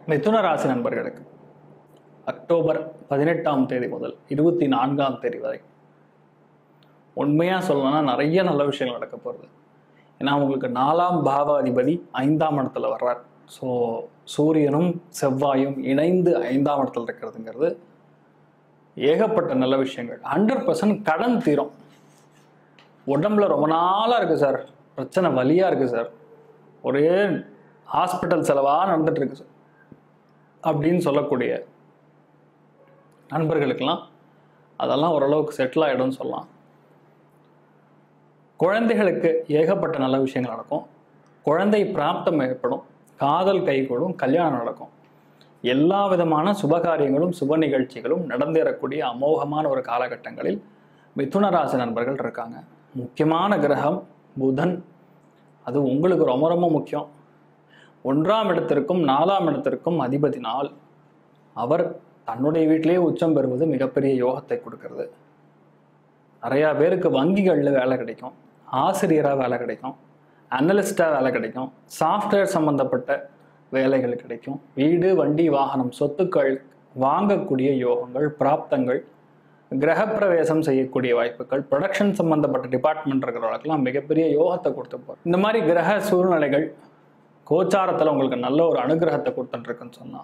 மிதுன ராசி நண்பர்களுக்கு அக்டோபர் பதினெட்டாம் தேதி முதல் இருபத்தி நான்காம் தேதி வரை உண்மையாக சொல்லணும்னா நிறைய நல்ல விஷயங்கள் நடக்க போகிறது ஏன்னா உங்களுக்கு நாலாம் பாவ அதிபதி ஐந்தாம் இடத்துல வர்றார் ஸோ சூரியனும் செவ்வாயும் இணைந்து ஐந்தாம் இடத்துல இருக்கிறதுங்கிறது ஏகப்பட்ட நல்ல விஷயங்கள் ஹண்ட்ரட் பர்சன்ட் கடன் தீரும் உடம்புல ரொம்ப நாளாக இருக்குது சார் பிரச்சனை வலியாக இருக்குது சார் ஒரே ஹாஸ்பிட்டல் செலவாக நடந்துட்டு இருக்கு சார் அப்படின்னு சொல்லக்கூடிய நண்பர்களுக்கெல்லாம் அதெல்லாம் ஓரளவுக்கு செட்டில் ஆகிடும்னு சொல்லலாம் குழந்தைகளுக்கு ஏகப்பட்ட நல்ல விஷயங்கள் நடக்கும் குழந்தை பிராப்தம் ஏற்படும் காதல் கைகூடும் கல்யாணம் நடக்கும் எல்லா விதமான சுபகாரியங்களும் சுப நிகழ்ச்சிகளும் நடந்தேறக்கூடிய அமோகமான ஒரு காலகட்டங்களில் மிதுன ராசி நண்பர்கள் இருக்காங்க முக்கியமான கிரகம் புதன் அது உங்களுக்கு ரொம்ப ரொம்ப முக்கியம் ஒன்றாம் இடத்திற்கும் நாலாம் இடத்திற்கும் அதிபதி நாள் அவர் தன்னுடைய வீட்டிலேயே உச்சம் பெறுவது மிகப்பெரிய யோகத்தை கொடுக்கிறது நிறையா பேருக்கு வங்கிகளில் வேலை கிடைக்கும் ஆசிரியராக வேலை கிடைக்கும் அனலிஸ்டாக வேலை கிடைக்கும் சாஃப்ட்வேர் சம்மந்தப்பட்ட வேலைகள் கிடைக்கும் வீடு வண்டி வாகனம் சொத்துக்கள் வாங்கக்கூடிய யோகங்கள் பிராப்தங்கள் கிரகப்பிரவேசம் செய்யக்கூடிய வாய்ப்புகள் ப்ரொடக்ஷன் சம்மந்தப்பட்ட டிபார்ட்மெண்ட் இருக்கிறவங்களுக்கெல்லாம் மிகப்பெரிய யோகத்தை கொடுத்து போகிறோம் இந்த மாதிரி கிரக சூழ்நிலைகள் கோச்சாரத்தில் உங்களுக்கு நல்ல ஒரு அனுகிரகத்தை கொடுத்துட்டுருக்குன்னு சொன்னால்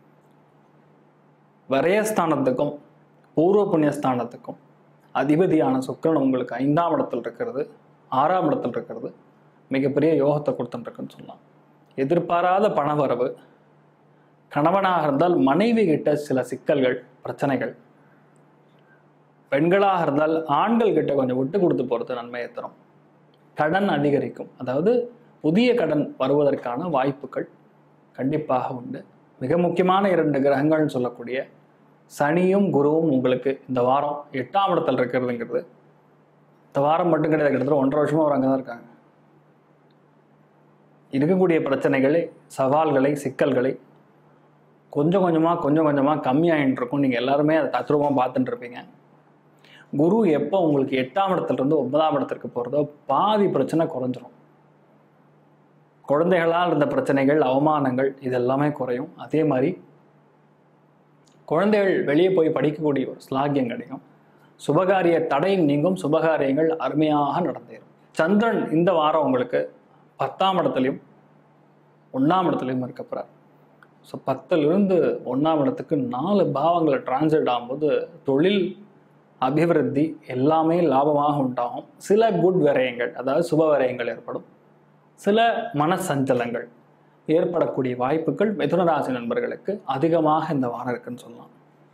விரயஸ்தானத்துக்கும் பூர்வ புண்ணியஸ்தானத்துக்கும் அதிபதியான சுக்கிரன் உங்களுக்கு ஐந்தாம் இடத்துல இருக்கிறது ஆறாம் இடத்துல இருக்கிறது மிகப்பெரிய யோகத்தை கொடுத்துட்டுருக்குன்னு சொல்லலாம் எதிர்பாராத பணவரவு கணவனாக இருந்தால் மனைவி கிட்ட சில சிக்கல்கள் பிரச்சனைகள் பெண்களாக இருந்தால் ஆண்கள் கிட்ட கொஞ்சம் விட்டு கொடுத்து போகிறது நன்மையை தரும் கடன் அதிகரிக்கும் அதாவது புதிய கடன் வருவதற்கான வாய்ப்புகள் கண்டிப்பாக உண்டு மிக முக்கியமான இரண்டு கிரகங்கள்னு சொல்லக்கூடிய சனியும் குருவும் உங்களுக்கு இந்த வாரம் எட்டாம் இடத்துல இருக்கிறதுங்கிறது இந்த வாரம் மட்டும் கிடையாது கிட்டத்தட்ட ஒன்றரை வருஷமாக அவர் அங்கே தான் இருக்காங்க இருக்கக்கூடிய பிரச்சனைகளை சவால்களை சிக்கல்களை கொஞ்சம் கொஞ்சமாக கொஞ்சம் கொஞ்சமாக கம்மியாகிட்டு இருக்கும் நீங்கள் எல்லாருமே அதை தத்ரூபமாக பார்த்துட்டு இருப்பீங்க குரு எப்போ உங்களுக்கு எட்டாம் இடத்துல இருந்து ஒன்பதாம் இடத்திற்கு போகிறதோ பாதி பிரச்சனை குறைஞ்சிரும் குழந்தைகளால் இருந்த பிரச்சனைகள் அவமானங்கள் இது எல்லாமே குறையும் அதே மாதிரி குழந்தைகள் வெளியே போய் படிக்கக்கூடிய ஒரு ஸ்லாகியம் கிடைக்கும் சுபகாரிய தடை நீங்கும் சுபகாரியங்கள் அருமையாக நடந்தேறும் சந்திரன் இந்த வாரம் உங்களுக்கு பத்தாம் இடத்துலையும் ஒன்றாம் இடத்துலையும் இருக்க போகிறார் ஸோ பத்திலிருந்து ஒன்றாம் இடத்துக்கு நாலு பாவங்களை டிரான்ஸ்லேட் ஆகும்போது தொழில் அபிவிருத்தி எல்லாமே லாபமாக உண்டாகும் சில குட் விரயங்கள் அதாவது சுப விரயங்கள் ஏற்படும் சில மனசஞ்சலங்கள் ஏற்படக்கூடிய வாய்ப்புகள் மிதுனராசி நண்பர்களுக்கு அதிகமாக இந்த வாரம் இருக்குன்னு சொல்லலாம்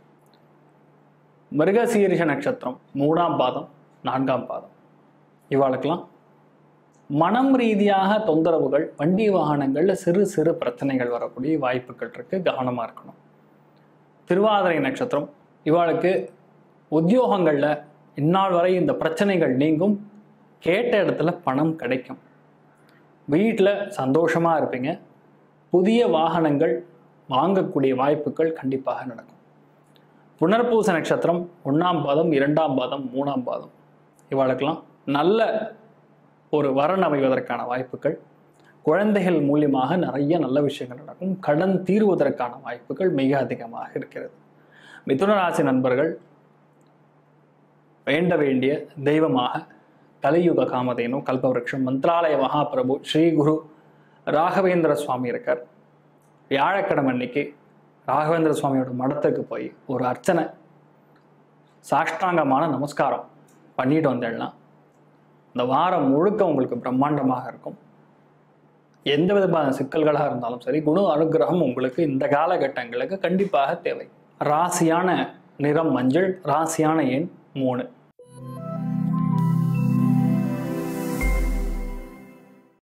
மிருகசீரிஷ நட்சத்திரம் மூணாம் பாதம் நான்காம் பாதம் இவாளுக்கெல்லாம் மனம் ரீதியாக தொந்தரவுகள் வண்டி வாகனங்கள்ல சிறு சிறு பிரச்சனைகள் வரக்கூடிய வாய்ப்புகள் இருக்கு கவனமா இருக்கணும் திருவாதிரை நட்சத்திரம் இவாளுக்கு உத்தியோகங்கள்ல இந்நாள் வரை இந்த பிரச்சனைகள் நீங்கும் கேட்ட இடத்துல பணம் கிடைக்கும் வீட்டில் சந்தோஷமா இருப்பீங்க புதிய வாகனங்கள் வாங்கக்கூடிய வாய்ப்புகள் கண்டிப்பாக நடக்கும் புனர்பூச நட்சத்திரம் ஒன்றாம் பாதம் இரண்டாம் பாதம் மூணாம் பாதம் இவாளுக்கெல்லாம் நல்ல ஒரு வரன் அமைவதற்கான வாய்ப்புகள் குழந்தைகள் மூலியமாக நிறைய நல்ல விஷயங்கள் நடக்கும் கடன் தீர்வதற்கான வாய்ப்புகள் மிக அதிகமாக இருக்கிறது மிதுன ராசி நண்பர்கள் வேண்ட வேண்டிய தெய்வமாக கலியுக காமதேனு கல்பவருஷம் மந்திராலய மகாபிரபு ஸ்ரீ குரு ராகவேந்திர சுவாமி இருக்கார் வியாழக்கிழமை அன்னைக்கு ராகவேந்திர சுவாமியோட மடத்துக்கு போய் ஒரு அர்ச்சனை சாஷ்டாங்கமான நமஸ்காரம் பண்ணிட்டு வந்தேன்னா இந்த வாரம் முழுக்க உங்களுக்கு பிரம்மாண்டமாக இருக்கும் எந்த விதமான சிக்கல்களாக இருந்தாலும் சரி குண அனுகிரகம் உங்களுக்கு இந்த காலகட்டங்களுக்கு கண்டிப்பாக தேவை ராசியான நிறம் மஞ்சள் ராசியான எண் மூணு